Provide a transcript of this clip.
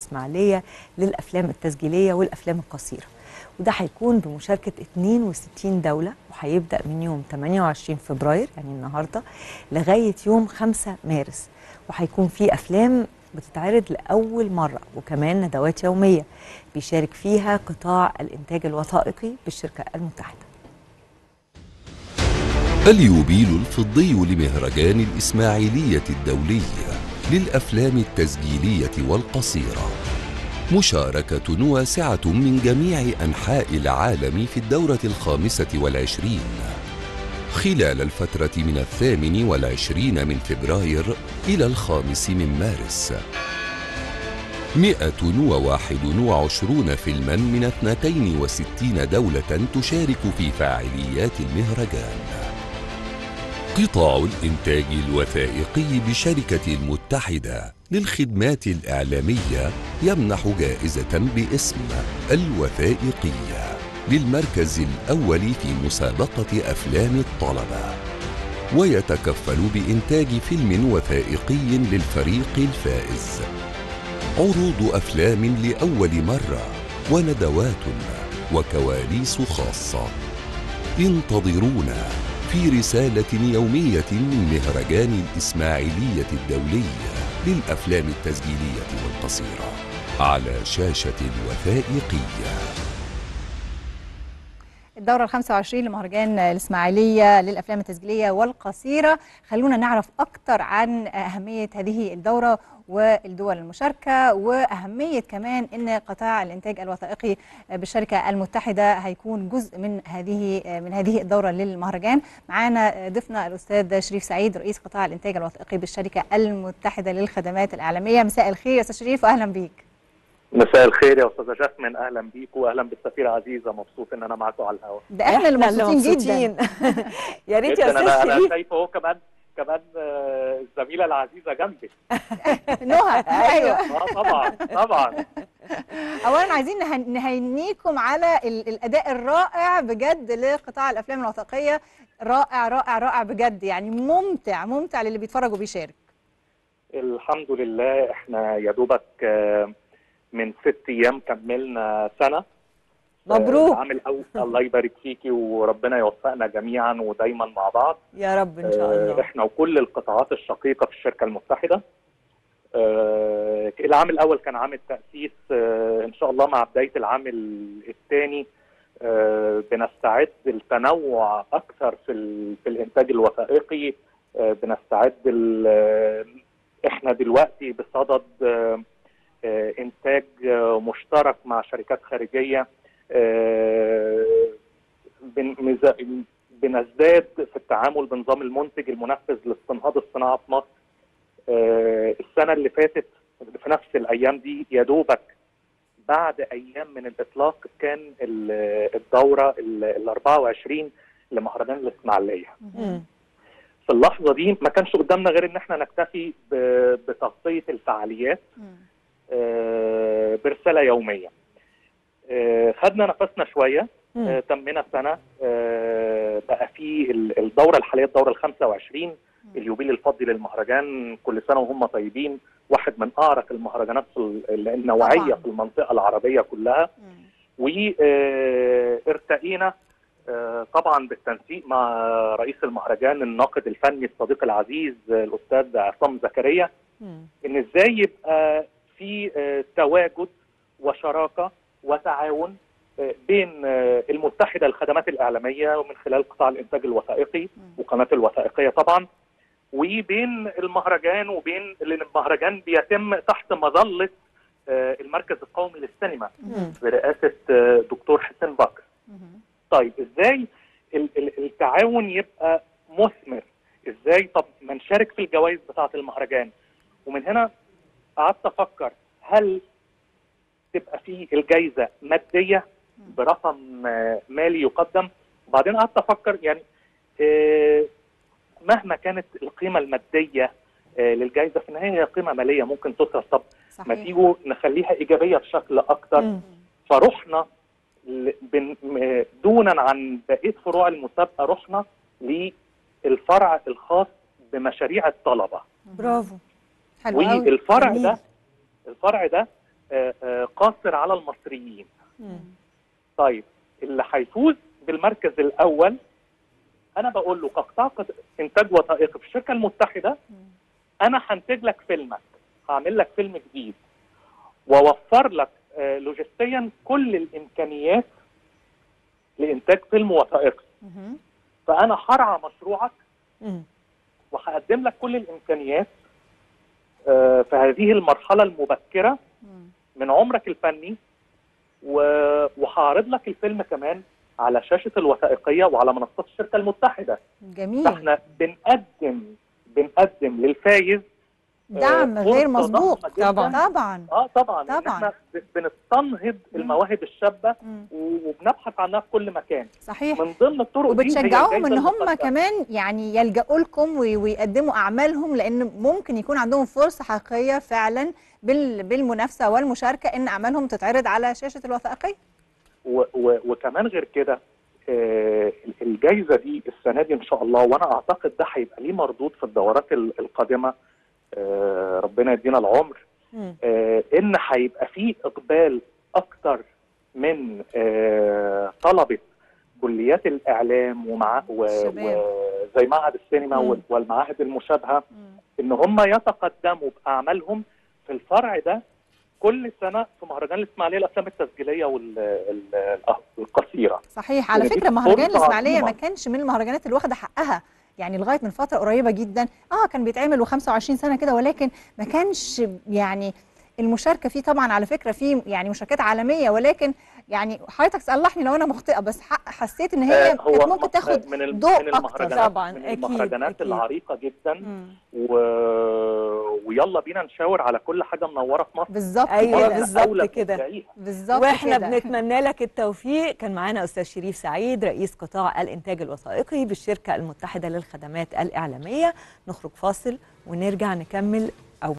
الإسماعيلية للأفلام التسجيلية والأفلام القصيرة وده هيكون بمشاركة 62 دولة وهيبدأ من يوم 28 فبراير يعني النهاردة لغاية يوم 5 مارس وهيكون في أفلام بتتعرض لأول مرة وكمان ندوات يومية بيشارك فيها قطاع الإنتاج الوثائقي بالشركة المتحدة اليوبيل الفضي لمهرجان الإسماعيلية الدولي للأفلام التسجيلية والقصيرة مشاركة واسعة من جميع أنحاء العالم في الدورة الخامسة والعشرين خلال الفترة من الثامن والعشرين من فبراير إلى الخامس من مارس مئة وواحد وعشرون فيلما من اثنتين وستين دولة تشارك في فاعليات المهرجان قطاع الإنتاج الوثائقي بشركة المتحدة للخدمات الإعلامية يمنح جائزة باسم الوثائقية للمركز الأول في مسابقة أفلام الطلبة ويتكفل بإنتاج فيلم وثائقي للفريق الفائز عروض أفلام لأول مرة وندوات وكواليس خاصة انتظرونا في رسالة يومية من مهرجان الإسماعيلية الدولي للأفلام التسجيلية والقصيرة على شاشة الوثائقية الدورة ال 25 لمهرجان الإسماعيلية للأفلام التسجيلية والقصيرة خلونا نعرف أكتر عن أهمية هذه الدورة والدول المشاركة وأهمية كمان أن قطاع الإنتاج الوثائقي بالشركة المتحدة هيكون جزء من هذه من هذه الدورة للمهرجان معانا ضيفنا الأستاذ شريف سعيد رئيس قطاع الإنتاج الوثائقي بالشركة المتحدة للخدمات الإعلامية مساء الخير يا أستاذ شريف وأهلا بيك مساء الخير يا استاذه جاسمين اهلا بيك واهلا بالسفيره عزيزه مبسوط ان انا معكم على الهواء ده احنا اللي مبسوطين جدا يا ريت يا جداً. استاذ انا انا شريف شايفه هو كمان كمان آه، الزميله العزيزه جنبي نهى ايوه اه طبعا طبعا اولا عايزين نهن- نهنيكم على ال- الاداء الرائع بجد لقطاع الافلام الوثائقيه رائع رائع رائع بجد يعني ممتع ممتع للي بيتفرج وبيشارك الحمد لله احنا يا دوبك آه، من ست ايام كملنا سنه مبروك. آه، عامل أول الله يبارك فيكي وربنا يوفقنا جميعا ودايما مع بعض يا رب ان شاء آه، الله احنا وكل القطاعات الشقيقه في الشركه المتحده آه، العام الاول كان عام التاسيس آه، ان شاء الله مع بدايه العام الثاني بنستعد التنوع اكثر في ال- في الانتاج الوثائقي آه، بنستعد ال- آه، احنا دلوقتي بصدد آه، آه، انتاج آه، مشترك مع شركات خارجيه آه، بن- ميزا- بنزداد في التعامل بنظام المنتج المنفذ لاستنهاض الصناعه في مصر آه، السنه اللي فاتت في نفس الايام دي يا دوبك بعد ايام من الاطلاق كان ال- الدوره ال 24 لمهرجان الاسماعيليه مم. في اللحظه دي ما كانش قدامنا غير ان احنا نكتفي ب- بتغطيه الفعاليات آه، برساله يوميه آه، خدنا نفسنا شويه مم. آه، تمنا سنه آه، بقى في ال- الدوره الحاليه الدوره ال 25 اليوبيل الفضي للمهرجان كل سنه وهم طيبين واحد من اعرق المهرجانات في ال- النوعيه طبعاً. في المنطقه العربيه كلها وارتقينا طبعا بالتنسيق مع رئيس المهرجان الناقد الفني الصديق العزيز آه، الاستاذ عصام زكريا مم. ان ازاي يبقى في آه، تواجد وشراكه وتعاون آه، بين آه، المتحده للخدمات الاعلاميه ومن خلال قطاع الانتاج الوثائقي وقناه الوثائقيه طبعا وبين المهرجان وبين لان المهرجان بيتم تحت مظله آه، المركز القومي للسينما مم. برئاسه آه، دكتور حسين بكر طيب ازاي ال- ال- التعاون يبقى مثمر ازاي طب ما نشارك في الجوائز بتاعه المهرجان ومن هنا قعدت افكر هل تبقى في الجائزه ماديه برقم آه، مالي يقدم وبعدين قعدت افكر يعني آه، مهما كانت القيمه الماديه آه، للجائزه في النهايه هي قيمه ماليه ممكن تصرف طب ما صحيح تيجوا نخليها ايجابيه بشكل اكتر مم. فرحنا ل- بن- م- دونا عن بقيه فروع المسابقه رحنا للفرع الخاص بمشاريع الطلبه برافو حلو قوي والفرع جميل. ده الفرع ده آه، آه، قاصر على المصريين طيب اللي هيفوز بالمركز الاول انا بقول له كقطاع قد- انتاج وثائقي في الشركه المتحده انا هنتج لك فيلمك هعمل لك فيلم جديد واوفر لك آه، لوجستيا كل الامكانيات لانتاج فيلم وثائقي مهم. فانا هرعى مشروعك مم. وهقدم لك كل الامكانيات آه، في هذه المرحله المبكره مم. من عمرك الفني و- وهعرض لك الفيلم كمان على شاشه الوثائقيه وعلى منصات الشركه المتحده جميل فاحنا بنقدم بنقدم للفايز دعم آه، غير فرصة مسبوق ضخمة جداً. طبعا طبعا اه طبعا طبعاً. طبعا احنا ب- بنستنهض المواهب الشابه مم. وبنبحث عنها في كل مكان صحيح من ضمن الطرق دي هي وبتشجعوهم الجايزة ان هم المقدمة. كمان يعني يلجأوا لكم وي- ويقدموا اعمالهم لان ممكن يكون عندهم فرصه حقيقيه فعلا بال- بالمنافسه والمشاركه ان اعمالهم تتعرض على شاشه الوثائقيه و و وكمان غير كده آه، الجائزه دي السنه دي ان شاء الله وانا اعتقد ده هيبقى ليه مردود في الدورات ال- القادمه آه، ربنا يدينا العمر مم. آه، ان هيبقى فيه اقبال اكتر من آه، طلبه كليات الاعلام ومع و- الشباب. وزي معهد السينما مم. وال- والمعاهد المشابهه ان هم يتقدموا باعمالهم في الفرع ده كل سنه في مهرجان الاسماعيليه الافلام التسجيليه والقصيره صحيح على هي دي فكره مهرجان فرصة الاسماعيليه عظيمة. ما كانش من المهرجانات اللي واخده حقها يعني لغايه من فتره قريبه جدا اه كان بيتعمل و25 سنه كده ولكن ما كانش يعني المشاركه فيه طبعا على فكره فيه يعني مشاركات عالميه ولكن يعني حضرتك صلحني لو انا مخطئه بس حق حسيت ان هي آه، كانت ممكن تاخد من ال- ضوء من أكتر. المهرجانات طبعاً، من أكيد، المهرجانات أكيد. العريقه جدا مم. و... ويلا بينا نشاور على كل حاجه منوره في مصر بالظبط أيوة، كده بالظبط أولى كده. بتبدأيها. بالظبط واحنا كده. بنتمنى لك التوفيق كان معانا استاذ شريف سعيد رئيس قطاع الانتاج الوثائقي بالشركه المتحده للخدمات الاعلاميه نخرج فاصل ونرجع نكمل